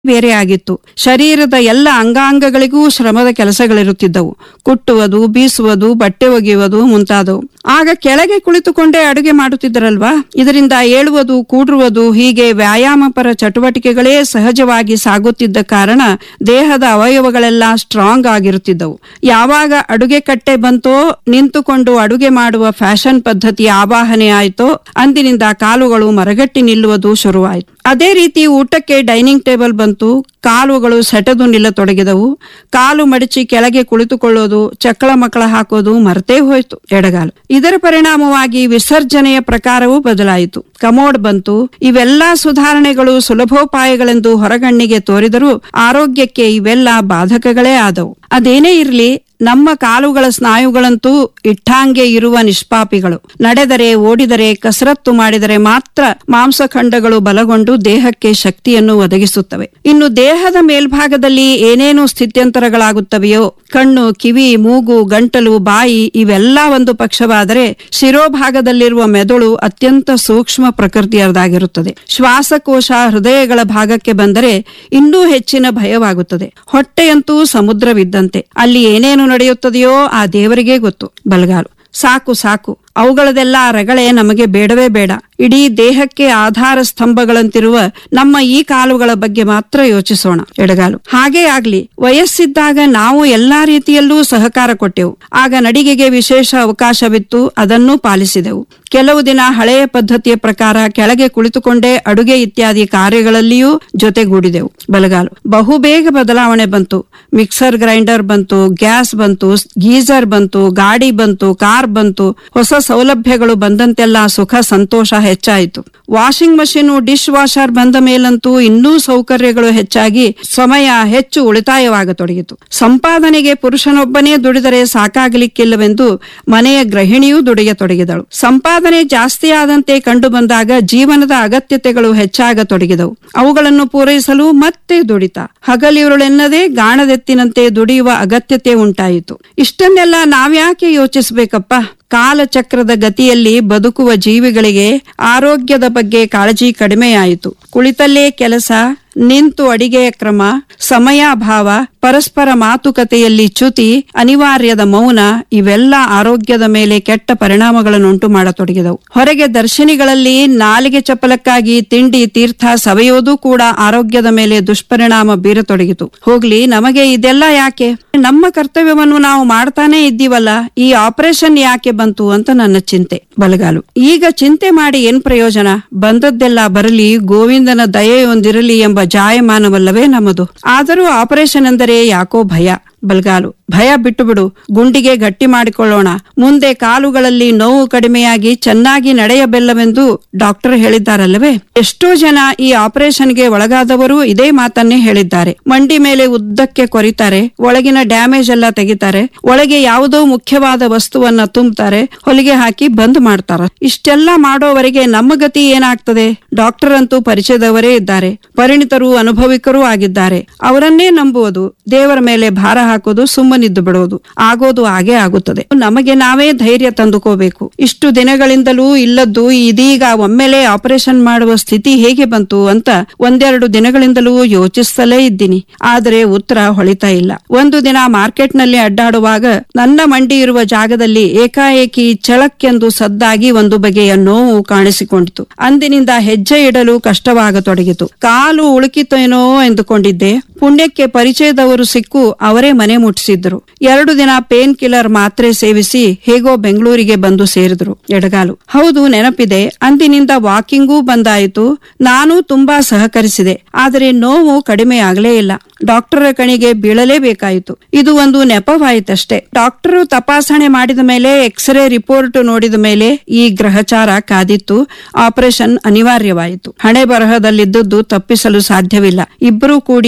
ಬೇರೆ ಆಗಿತ್ತು ಶರೀರದ ಎಲ್ಲ ಅಂಗಾಂಗಗಳಿಗೂ ಶ್ರಮದ ಕೆಲಸಗಳಿರುತ್ತಿದ್ದವು ಕುಟ್ಟುವುದು ಬೀಸುವುದು ಬಟ್ಟೆ ಒಗೆಯುವುದು ಮುಂತಾದವು ಆಗ ಕೆಳಗೆ ಕುಳಿತುಕೊಂಡೇ ಅಡುಗೆ ಮಾಡುತ್ತಿದ್ದರಲ್ವಾ ಇದರಿಂದ ಏಳುವುದು ಕೂಡುವುದು ಹೀಗೆ ವ್ಯಾಯಾಮಪರ ಚಟುವಟಿಕೆಗಳೇ ಸಹಜವಾಗಿ ಸಾಗುತ್ತಿದ್ದ ಕಾರಣ ದೇಹದ ಅವಯವಗಳೆಲ್ಲ ಸ್ಟ್ರಾಂಗ್ ಆಗಿರುತ್ತಿದ್ದವು ಯಾವಾಗ ಅಡುಗೆ ಕಟ್ಟೆ ಬಂತೋ ನಿಂತುಕೊಂಡು ಅಡುಗೆ ಮಾಡುವ ಫ್ಯಾಷನ್ ಪದ್ಧತಿ ಆವಾಹನೆ ಆಯಿತೋ ಅಂದಿನಿಂದ ಕಾಲುಗಳು ಮರಗಟ್ಟಿ ನಿಲ್ಲುವುದು ಶುರುವಾಯಿತು ಅದೇ ರೀತಿ ಊಟಕ್ಕೆ ಡೈನಿಂಗ್ ಟೇಬಲ್ ಬಂತು ಕಾಲುಗಳು ಸೆಟೆದು ನಿಲ್ಲತೊಡಗಿದವು ಕಾಲು ಮಡಚಿ ಕೆಳಗೆ ಕುಳಿತುಕೊಳ್ಳೋದು ಚಕ್ಕಳ ಮಕ್ಕಳ ಹಾಕೋದು ಮರೆತೇ ಹೋಯ್ತು ಎಡಗಾಲು ಇದರ ಪರಿಣಾಮವಾಗಿ ವಿಸರ್ಜನೆಯ ಪ್ರಕಾರವೂ ಬದಲಾಯಿತು ಕಮೋಡ್ ಬಂತು ಇವೆಲ್ಲಾ ಸುಧಾರಣೆಗಳು ಸುಲಭೋಪಾಯಗಳೆಂದು ಹೊರಗಣ್ಣಿಗೆ ತೋರಿದರೂ ಆರೋಗ್ಯಕ್ಕೆ ಇವೆಲ್ಲ ಬಾಧಕಗಳೇ ಆದವು ಅದೇನೇ ಇರಲಿ ನಮ್ಮ ಕಾಲುಗಳ ಸ್ನಾಯುಗಳಂತೂ ಇಟ್ಟಾಂಗೆ ಇರುವ ನಿಷ್ಪಾಪಿಗಳು ನಡೆದರೆ ಓಡಿದರೆ ಕಸರತ್ತು ಮಾಡಿದರೆ ಮಾತ್ರ ಮಾಂಸಖಂಡಗಳು ಬಲಗೊಂಡು ದೇಹಕ್ಕೆ ಶಕ್ತಿಯನ್ನು ಒದಗಿಸುತ್ತವೆ ಇನ್ನು ದೇಹದ ಮೇಲ್ಭಾಗದಲ್ಲಿ ಏನೇನು ಸ್ಥಿತ್ಯಂತರಗಳಾಗುತ್ತವೆಯೋ ಕಣ್ಣು ಕಿವಿ ಮೂಗು ಗಂಟಲು ಬಾಯಿ ಇವೆಲ್ಲ ಒಂದು ಪಕ್ಷವಾದರೆ ಶಿರೋಭಾಗದಲ್ಲಿರುವ ಮೆದುಳು ಅತ್ಯಂತ ಸೂಕ್ಷ್ಮ ಪ್ರಕೃತಿಯದಾಗಿರುತ್ತದೆ ಶ್ವಾಸಕೋಶ ಹೃದಯಗಳ ಭಾಗಕ್ಕೆ ಬಂದರೆ ಇನ್ನೂ ಹೆಚ್ಚಿನ ಭಯವಾಗುತ್ತದೆ ಹೊಟ್ಟೆಯಂತೂ ಸಮುದ್ರವಿದ್ದಂತೆ ಅಲ್ಲಿ ಏನೇನು ನಡೆಯುತ್ತದೆಯೋ ಆ ದೇವರಿಗೇ ಗೊತ್ತು ಬಲಗಾಲು ಸಾಕು ಸಾಕು ಅವುಗಳದೆಲ್ಲ ರಗಳೆ ನಮಗೆ ಬೇಡವೇ ಬೇಡ ಇಡೀ ದೇಹಕ್ಕೆ ಆಧಾರ ಸ್ತಂಭಗಳಂತಿರುವ ನಮ್ಮ ಈ ಕಾಲುಗಳ ಬಗ್ಗೆ ಮಾತ್ರ ಯೋಚಿಸೋಣ ಎಡಗಾಲು ಹಾಗೇ ಆಗ್ಲಿ ವಯಸ್ಸಿದ್ದಾಗ ನಾವು ಎಲ್ಲಾ ರೀತಿಯಲ್ಲೂ ಸಹಕಾರ ಕೊಟ್ಟೆವು ಆಗ ನಡಿಗೆಗೆ ವಿಶೇಷ ಅವಕಾಶವಿತ್ತು ಅದನ್ನೂ ಪಾಲಿಸಿದೆವು ಕೆಲವು ದಿನ ಹಳೆಯ ಪದ್ಧತಿಯ ಪ್ರಕಾರ ಕೆಳಗೆ ಕುಳಿತುಕೊಂಡೇ ಅಡುಗೆ ಇತ್ಯಾದಿ ಕಾರ್ಯಗಳಲ್ಲಿಯೂ ಜೊತೆಗೂಡಿದೆವು ಬಲಗಾಲು ಬಹುಬೇಗ ಬದಲಾವಣೆ ಬಂತು ಮಿಕ್ಸರ್ ಗ್ರೈಂಡರ್ ಬಂತು ಗ್ಯಾಸ್ ಬಂತು ಗೀಸರ್ ಬಂತು ಗಾಡಿ ಬಂತು ಕಾರ್ ಬಂತು ಹೊಸ ಸೌಲಭ್ಯಗಳು ಬಂದಂತೆಲ್ಲ ಸುಖ ಸಂತೋಷ ಹೆಚ್ಚಾಯಿತು ವಾಷಿಂಗ್ ಮಷೀನು ಡಿಶ್ ವಾಷರ್ ಬಂದ ಮೇಲಂತೂ ಇನ್ನೂ ಸೌಕರ್ಯಗಳು ಹೆಚ್ಚಾಗಿ ಸಮಯ ಹೆಚ್ಚು ಉಳಿತಾಯವಾಗತೊಡಗಿತು ಸಂಪಾದನೆಗೆ ಪುರುಷನೊಬ್ಬನೇ ದುಡಿದರೆ ಸಾಕಾಗಲಿಕ್ಕಿಲ್ಲವೆಂದು ಮನೆಯ ಗೃಹಿಣಿಯೂ ದುಡಿಯತೊಡಗಿದಳು ಸಂಪಾದನೆ ಜಾಸ್ತಿಯಾದಂತೆ ಕಂಡು ಬಂದಾಗ ಜೀವನದ ಅಗತ್ಯತೆಗಳು ಹೆಚ್ಚಾಗತೊಡಗಿದವು ಅವುಗಳನ್ನು ಪೂರೈಸಲು ಮತ್ತೆ ದುಡಿತ ಹಗಲಿರುಳೆನ್ನದೇ ಗಾಣದೆತ್ತಿನಂತೆ ದುಡಿಯುವ ಅಗತ್ಯತೆ ಉಂಟಾಯಿತು ಇಷ್ಟನ್ನೆಲ್ಲ ನಾವ್ಯಾಕೆ ಯೋಚಿಸಬೇಕಪ್ಪ ಕಾಲಚಕ್ರದ ಗತಿಯಲ್ಲಿ ಬದುಕುವ ಜೀವಿಗಳಿಗೆ ಆರೋಗ್ಯದ ಬಗ್ಗೆ ಕಾಳಜಿ ಕಡಿಮೆಯಾಯಿತು ಕುಳಿತಲ್ಲೇ ಕೆಲಸ ನಿಂತು ಅಡಿಗೆಯ ಕ್ರಮ ಸಮಯಾಭಾವ ಪರಸ್ಪರ ಮಾತುಕತೆಯಲ್ಲಿ ಚ್ಯುತಿ ಅನಿವಾರ್ಯದ ಮೌನ ಇವೆಲ್ಲ ಆರೋಗ್ಯದ ಮೇಲೆ ಕೆಟ್ಟ ಪರಿಣಾಮಗಳನ್ನುಂಟು ಮಾಡತೊಡಗಿದವು ಹೊರಗೆ ದರ್ಶನಿಗಳಲ್ಲಿ ನಾಲಿಗೆ ಚಪಲಕ್ಕಾಗಿ ತಿಂಡಿ ತೀರ್ಥ ಸವೆಯೋದು ಕೂಡ ಆರೋಗ್ಯದ ಮೇಲೆ ದುಷ್ಪರಿಣಾಮ ಬೀರತೊಡಗಿತು ಹೋಗ್ಲಿ ನಮಗೆ ಇದೆಲ್ಲ ಯಾಕೆ ನಮ್ಮ ಕರ್ತವ್ಯವನ್ನು ನಾವು ಮಾಡ್ತಾನೆ ಇದ್ದೀವಲ್ಲ ಈ ಆಪರೇಷನ್ ಯಾಕೆ ಬಂತು ಅಂತ ನನ್ನ ಚಿಂತೆ ಬಲಗಾಲು ಈಗ ಚಿಂತೆ ಮಾಡಿ ಏನ್ ಪ್ರಯೋಜನ ಬಂದದ್ದೆಲ್ಲ ಬರಲಿ ಗೋವಿಂದನ ದಯೆಯೊಂದಿರಲಿ ಎಂಬ ಜಾಯಮಾನವಲ್ಲವೇ ನಮ್ಮದು ಆದರೂ ಆಪರೇಷನ್ ಅಂದರೆ ಯಾಕೋ ಭಯ ಬಲ್ಗಾಲು ಭಯ ಬಿಟ್ಟು ಬಿಡು ಗುಂಡಿಗೆ ಗಟ್ಟಿ ಮಾಡಿಕೊಳ್ಳೋಣ ಮುಂದೆ ಕಾಲುಗಳಲ್ಲಿ ನೋವು ಕಡಿಮೆಯಾಗಿ ಚೆನ್ನಾಗಿ ನಡೆಯಬೆಲ್ಲವೆಂದು ಡಾಕ್ಟರ್ ಹೇಳಿದ್ದಾರಲ್ಲವೇ ಎಷ್ಟೋ ಜನ ಈ ಆಪರೇಷನ್ಗೆ ಒಳಗಾದವರು ಇದೇ ಮಾತನ್ನೇ ಹೇಳಿದ್ದಾರೆ ಮಂಡಿ ಮೇಲೆ ಉದ್ದಕ್ಕೆ ಕೊರಿತಾರೆ ಒಳಗಿನ ಡ್ಯಾಮೇಜ್ ಎಲ್ಲ ತೆಗಿತಾರೆ ಒಳಗೆ ಯಾವುದೋ ಮುಖ್ಯವಾದ ವಸ್ತುವನ್ನ ತುಂಬುತ್ತಾರೆ ಹೊಲಿಗೆ ಹಾಕಿ ಬಂದ್ ಮಾಡ್ತಾರ ಇಷ್ಟೆಲ್ಲ ಮಾಡೋವರೆಗೆ ನಮ್ಮ ಗತಿ ಏನಾಗ್ತದೆ ಡಾಕ್ಟರ್ ಅಂತೂ ಪರಿಚಯದವರೇ ಇದ್ದಾರೆ ಪರಿಣಿತರು ಅನುಭವಿಕರೂ ಆಗಿದ್ದಾರೆ ಅವರನ್ನೇ ನಂಬುವುದು ದೇವರ ಮೇಲೆ ಭಾರ ಹಾಕೋದು ಸುಮ್ಮನಿದ್ದು ಬಿಡೋದು ಆಗೋದು ಹಾಗೆ ಆಗುತ್ತದೆ ನಮಗೆ ನಾವೇ ಧೈರ್ಯ ತಂದುಕೋಬೇಕು ಇಷ್ಟು ದಿನಗಳಿಂದಲೂ ಇಲ್ಲದ್ದು ಇದೀಗ ಒಮ್ಮೆಲೆ ಆಪರೇಷನ್ ಮಾಡುವ ಸ್ಥಿತಿ ಹೇಗೆ ಬಂತು ಅಂತ ಒಂದೆರಡು ದಿನಗಳಿಂದಲೂ ಯೋಚಿಸ್ತಲೇ ಇದ್ದೀನಿ ಆದರೆ ಉತ್ತರ ಹೊಳಿತಾ ಇಲ್ಲ ಒಂದು ದಿನ ಮಾರ್ಕೆಟ್ ನಲ್ಲಿ ಅಡ್ಡಾಡುವಾಗ ನನ್ನ ಮಂಡಿ ಇರುವ ಜಾಗದಲ್ಲಿ ಏಕಾಏಕಿ ಚಳಕ್ಕೆಂದು ಸದ್ದಾಗಿ ಒಂದು ಬಗೆಯ ನೋವು ಕಾಣಿಸಿಕೊಂಡಿತು ಅಂದಿನಿಂದ ಹೆಜ್ಜೆ ಇಡಲು ಕಷ್ಟವಾಗತೊಡಗಿತು ಕಾಲು ಉಳುಕಿತೇನೋ ಎಂದುಕೊಂಡಿದ್ದೆ ಪುಣ್ಯಕ್ಕೆ ಪರಿಚಯದವರು ಸಿಕ್ಕು ಅವರೇ ಮನೆ ಮುಟ್ಟಿಸಿದ್ರು ಎರಡು ದಿನ ಪೇನ್ ಕಿಲ್ಲರ್ ಮಾತ್ರೆ ಸೇವಿಸಿ ಹೇಗೋ ಬೆಂಗಳೂರಿಗೆ ಬಂದು ಸೇರಿದ್ರು ಎಡಗಾಲು ಹೌದು ನೆನಪಿದೆ ಅಂದಿನಿಂದ ವಾಕಿಂಗೂ ಬಂದಾಯಿತು ನಾನು ತುಂಬಾ ಸಹಕರಿಸಿದೆ ಆದರೆ ನೋವು ಕಡಿಮೆ ಆಗಲೇ ಇಲ್ಲ ಡಾಕ್ಟರ್ ಕಣಿಗೆ ಬೀಳಲೇಬೇಕಾಯಿತು ಇದು ಒಂದು ನೆಪವಾಯಿತಷ್ಟೇ ಡಾಕ್ಟರ್ ತಪಾಸಣೆ ಮಾಡಿದ ಮೇಲೆ ಎಕ್ಸ್ರೇ ರಿಪೋರ್ಟ್ ನೋಡಿದ ಮೇಲೆ ಈ ಗ್ರಹಚಾರ ಕಾದಿತ್ತು ಆಪರೇಷನ್ ಅನಿವಾರ್ಯವಾಯಿತು ಹಣೆ ಬರಹದಲ್ಲಿದ್ದದ್ದು ತಪ್ಪಿಸಲು ಸಾಧ್ಯವಿಲ್ಲ ಇಬ್ಬರೂ ಕೂಡಿ ಹೇಗೋ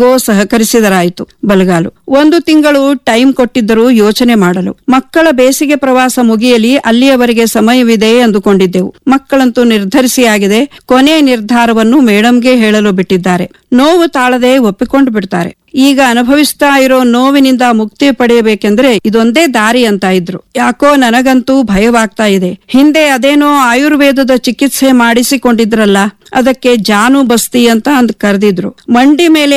ಹೇಗೋ ಸಹಕರಿಸಿದರಾಯಿತು ಬಲಗಾಲು ಒಂದು ತಿಂಗಳು ಟೈಮ್ ಕೊಟ್ಟಿದ್ದರೂ ಯೋಚನೆ ಮಾಡಲು ಮಕ್ಕಳ ಬೇಸಿಗೆ ಪ್ರವಾಸ ಮುಗಿಯಲಿ ಅಲ್ಲಿಯವರೆಗೆ ಸಮಯವಿದೆ ಅಂದುಕೊಂಡಿದ್ದೆವು ಮಕ್ಕಳಂತೂ ನಿರ್ಧರಿಸಿ ಆಗಿದೆ ಕೊನೆ ನಿರ್ಧಾರವನ್ನು ಮೇಡಂಗೆ ಹೇಳಲು ಬಿಟ್ಟಿದ್ದಾರೆ ನೋವು ತಾಳದೆ ಒಪ್ಪಿಕೊಂಡು ಬಿಡ್ತಾರೆ ಈಗ ಅನುಭವಿಸ್ತಾ ಇರೋ ನೋವಿನಿಂದ ಮುಕ್ತಿ ಪಡೆಯಬೇಕೆಂದ್ರೆ ಇದೊಂದೇ ದಾರಿ ಅಂತ ಇದ್ರು ಯಾಕೋ ನನಗಂತೂ ಭಯವಾಗ್ತಾ ಇದೆ ಹಿಂದೆ ಅದೇನೋ ಆಯುರ್ವೇದದ ಚಿಕಿತ್ಸೆ ಮಾಡಿಸಿಕೊಂಡಿದ್ರಲ್ಲ ಅದಕ್ಕೆ ಜಾನು ಬಸ್ತಿ ಅಂತ ಅಂದ್ ಕರೆದಿದ್ರು ಮಂಡಿ ಮೇಲೆ